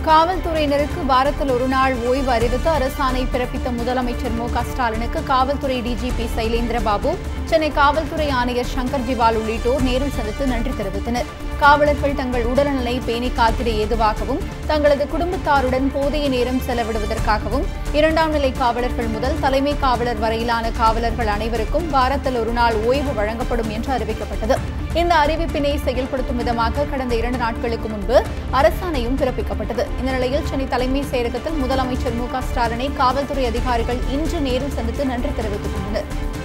காவல்துறையினருக்கு வாரத்தில் ஒரு நாள் ஓய்வு அறிவித்து அரசாணை பிறப்பித்த முதலமைச்சர் மு க ஸ்டாலினுக்கு காவல்துறை டிஜிபி சைலேந்திர பாபு சென்னை காவல்துறை ஆணையர் சங்கர் ஜிவால் உள்ளிட்டோர் நேரில் சந்தித்து நன்றி தெரிவித்தனர் காவலர்கள் தங்கள் உடல்நலை பேணி காத்திட ஏதுவாகவும் தங்களது குடும்பத்தாருடன் போதிய நேரம் செலவிடுவதற்காகவும் இரண்டாம் நிலை காவலர்கள் முதல் தலைமை காவலர் வரையிலான காவலர்கள் அனைவருக்கும் வாரத்தில் ஒரு நாள் ஓய்வு வழங்கப்படும் என்று அறிவிக்கப்பட்டது இந்த அறிவிப்பினை செயல்படுத்தும் விதமாக கடந்த இரண்டு நாட்களுக்கு முன்பு அரசாணையும் பிறப்பிக்கப்பட்டது இந்த நிலையில் சென்னை தலைமை செயலகத்தில் முதலமைச்சர் மு க ஸ்டாலினை காவல்துறை அதிகாரிகள் இன்று நேரில் சந்தித்து நன்றி தெரிவித்துக் கொண்டனர்